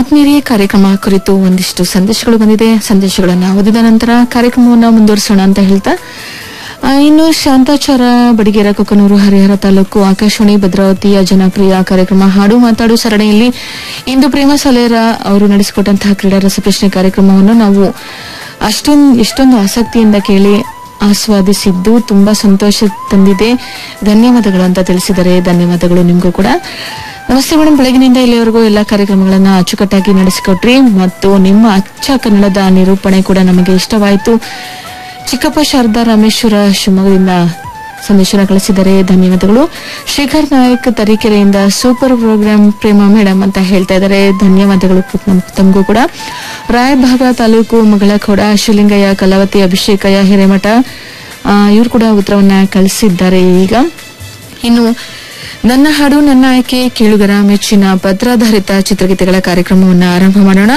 ಆತ್ಮೀಯರೇ ಕಾರ್ಯಕ್ರಮ ಕುರಿತು ಒಂದಿಷ್ಟು ಸಂದೇಶಗಳು ಬಂದಿದೆ ಸಂದೇಶಗಳನ್ನು ಓದಿದ ನಂತರ ಕಾರ್ಯಕ್ರಮವನ್ನು ಮುಂದುವರಿಸೋಣ ಅಂತ ಹೇಳ್ತಾ ಆ, ಇನ್ನು ಶಾಂತಾಚಾರ ಬಡಿಗೇರ ಕೊಕ್ಕನೂರು ಹರಿಹರ ತಾಲೂಕು ಆಕಾಶವಾಣಿ ಭದ್ರಾವತಿಯ ಜನಪ್ರಿಯ ಕಾರ್ಯಕ್ರಮ ಹಾಡು ಮಾತಾಡು ಸರಣಿಯಲ್ಲಿ ಇಂದು ಪ್ರೇಮ ಸಲೇರ ಅವರು ನಡೆಸಿಕೊಟ್ಟಂತಹ ಕ್ರೀಡಾ ರಸಪ್ರಶ್ನೆ ಕಾರ್ಯಕ್ರಮವನ್ನು ನಾವು ಅಷ್ಟೊಂದು ಎಷ್ಟೊಂದು ಆಸಕ್ತಿಯಿಂದ ಕೇಳಿ ಆಸ್ವಾದಿಸಿದ್ದು ತುಂಬಾ ಸಂತೋಷ ತಂದಿದೆ ಧನ್ಯವಾದಗಳು ಅಂತ ತಿಳಿಸಿದ್ದಾರೆ ಧನ್ಯವಾದಗಳು ನಿಮಗೂ ಕೂಡ ನಮಸ್ತೆ ಮೇಡಮ್ ಬೆಳಗಿನಿಂದ ಇಲ್ಲಿವರೆಗೂ ಎಲ್ಲ ಕಾರ್ಯಕ್ರಮಗಳನ್ನ ಅಚ್ಚುಕಟ್ಟಾಗಿ ನಡೆಸಿಕೊಟ್ರಿ ಮತ್ತು ನಿಮ್ಮ ಅಚ್ಚ ಕನ್ನಡದ ನಿರೂಪಣೆ ಕೂಡ ನಮಗೆ ಇಷ್ಟವಾಯಿತು ಚಿಕ್ಕಪ್ಪ ಶಾರದಾ ರಾಮೇಶ್ವರ ಶಿವಮೊಗ್ಗದಿಂದ ಸಂದೇಶನ ಕಳಿಸಿದ್ದಾರೆ ಧನ್ಯವಾದಗಳು ಶೇಖರ್ ನಾಯಕ್ ತರೀಕೆರೆಯಿಂದ ಸೂಪರ್ ಪ್ರೋಗ್ರಾಮ್ ಪ್ರೇಮ ಮೇಡಮ್ ಅಂತ ಹೇಳ್ತಾ ಇದ್ದಾರೆ ಧನ್ಯವಾದಗಳು ನಮ್- ತಮಗೂ ಕೂಡ ರಾಯಭಾಗ ತಾಲೂಕು ಮಗಳಖೋಡ ಶಿವಲಿಂಗಯ್ಯ ಕಲಾವತಿ ಅಭಿಷೇಕಯ್ಯ ಹಿರೇಮಠ ಇವರು ಕೂಡ ಉತ್ತರವನ್ನ ಕಳಿಸಿದ್ದಾರೆ ಈಗ ಇನ್ನು ನನ್ನ ಹಾಡು ನನ್ನ ಆಯ್ಕೆ ಕೇಳುಗರ ಮೆಚ್ಚಿನ ಪತ್ರಾಧಾರಿತ ಚಿತ್ರಗೀತೆಗಳ ಕಾರ್ಯಕ್ರಮವನ್ನು ಆರಂಭ ಮಾಡೋಣ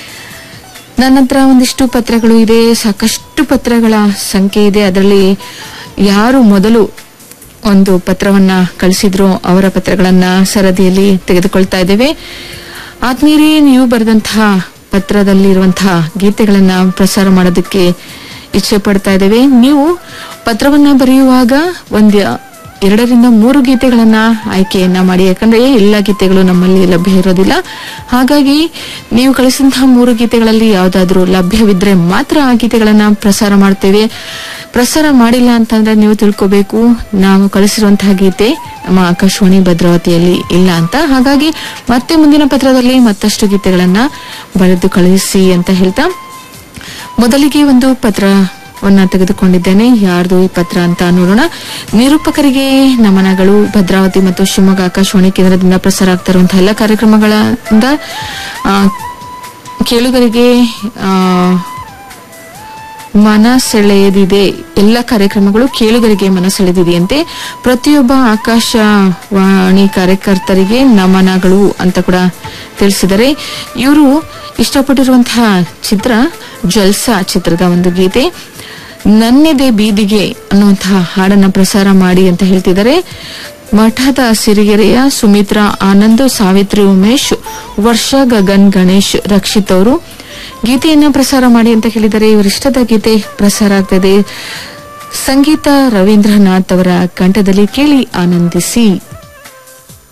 ನನ್ನ ಹತ್ರ ಒಂದಿಷ್ಟು ಪತ್ರಗಳು ಇದೆ ಸಾಕಷ್ಟು ಪತ್ರಗಳ ಸಂಖ್ಯೆ ಇದೆ ಅದರಲ್ಲಿ ಯಾರು ಮೊದಲು ಒಂದು ಪತ್ರವನ್ನ ಕಳಿಸಿದ್ರು ಅವರ ಪತ್ರಗಳನ್ನ ಸರದಿಯಲ್ಲಿ ತೆಗೆದುಕೊಳ್ತಾ ಇದ್ದೇವೆ ಆತ್ಮೀಯರೇ ನೀವು ಬರೆದಂತಹ ಪತ್ರದಲ್ಲಿರುವಂತಹ ಗೀತೆಗಳನ್ನ ಪ್ರಸಾರ ಮಾಡೋದಕ್ಕೆ ಇಚ್ಛೆ ಪಡ್ತಾ ಇದ್ದೇವೆ ನೀವು ಪತ್ರವನ್ನ ಬರೆಯುವಾಗ ಒಂದು ಎರಡರಿಂದ ಮೂರು ಗೀತೆಗಳನ್ನ ಆಯ್ಕೆಯನ್ನ ಮಾಡಿ ಯಾಕಂದ್ರೆ ಎಲ್ಲ ಗೀತೆಗಳು ನಮ್ಮಲ್ಲಿ ಲಭ್ಯ ಇರೋದಿಲ್ಲ ಹಾಗಾಗಿ ನೀವು ಕಳಿಸಿದಂತಹ ಮೂರು ಗೀತೆಗಳಲ್ಲಿ ಯಾವ್ದಾದ್ರೂ ಲಭ್ಯವಿದ್ರೆ ಮಾತ್ರ ಆ ಗೀತೆಗಳನ್ನ ಪ್ರಸಾರ ಮಾಡ್ತೇವೆ ಪ್ರಸಾರ ಮಾಡಿಲ್ಲ ಅಂತಂದ್ರೆ ನೀವು ತಿಳ್ಕೋಬೇಕು ನಾವು ಕಳಿಸಿರುವಂತಹ ಗೀತೆ ನಮ್ಮ ಆಕಾಶವಾಣಿ ಭದ್ರಾವತಿಯಲ್ಲಿ ಇಲ್ಲ ಅಂತ ಹಾಗಾಗಿ ಮತ್ತೆ ಮುಂದಿನ ಪತ್ರದಲ್ಲಿ ಮತ್ತಷ್ಟು ಗೀತೆಗಳನ್ನ ಬರೆದು ಕಳಿಸಿ ಅಂತ ಹೇಳ್ತಾ ಮೊದಲಿಗೆ ಒಂದು ಪತ್ರವನ್ನ ತೆಗೆದುಕೊಂಡಿದ್ದೇನೆ ಯಾರ್ದು ಈ ಪತ್ರ ಅಂತ ನೋಡೋಣ ನಿರೂಪಕರಿಗೆ ನಮನಗಳು ಭದ್ರಾವತಿ ಮತ್ತು ಶಿವಮೊಗ್ಗ ಆಕಾಶವಾಣಿ ಕೇಂದ್ರದಿಂದ ಪ್ರಸಾರ ಆಗ್ತಾ ಇರುವಂತಹ ಎಲ್ಲ ಕಾರ್ಯಕ್ರಮಗಳಿಂದ ಆ, ಕೇಳುಗರಿಗೆ ಆ, ಮನ ಸೆಳೆದಿದೆ ಎಲ್ಲ ಕಾರ್ಯಕ್ರಮಗಳು ಕೇಳುಗರಿಗೆ ಮನ ಸೆಳೆದಿದೆಯಂತೆ ಪ್ರತಿಯೊಬ್ಬ ಆಕಾಶವಾಣಿ ಕಾರ್ಯಕರ್ತರಿಗೆ ನಮನಗಳು ಅಂತ ಕೂಡ ತಿಳಿಸಿದರೆ ಇವರು ಇಷ್ಟಪಟ್ಟಿರುವಂತಹ ಚಿತ್ರ ಜಲ್ಸಾ ಚಿತ್ರದ ಒಂದು ಗೀತೆ ನನ್ನೆದೆ ಬೀದಿಗೆ ಅನ್ನುವಂತಹ ಹಾಡನ್ನ ಪ್ರಸಾರ ಮಾಡಿ ಅಂತ ಹೇಳ್ತಿದ್ದಾರೆ ಮಠದ ಸಿರಿಗೆರೆಯ ಸುಮಿತ್ರಾ ಆನಂದ್ ಸಾವಿತ್ರಿ ಉಮೇಶ್ ವರ್ಷಾ ಗಗನ್ ಗಣೇಶ್ ರಕ್ಷಿತ್ ಅವರು ಗೀತೆಯನ್ನ ಪ್ರಸಾರ ಮಾಡಿ ಅಂತ ಹೇಳಿದರೆ ಇವರಿಷ್ಟದ ಗೀತೆ ಪ್ರಸಾರ ಆಗ್ತದೆ ಸಂಗೀತ ರವೀಂದ್ರನಾಥ್ ಅವರ ಕಂಠದಲ್ಲಿ ಕೇಳಿ ಆನಂದಿಸಿ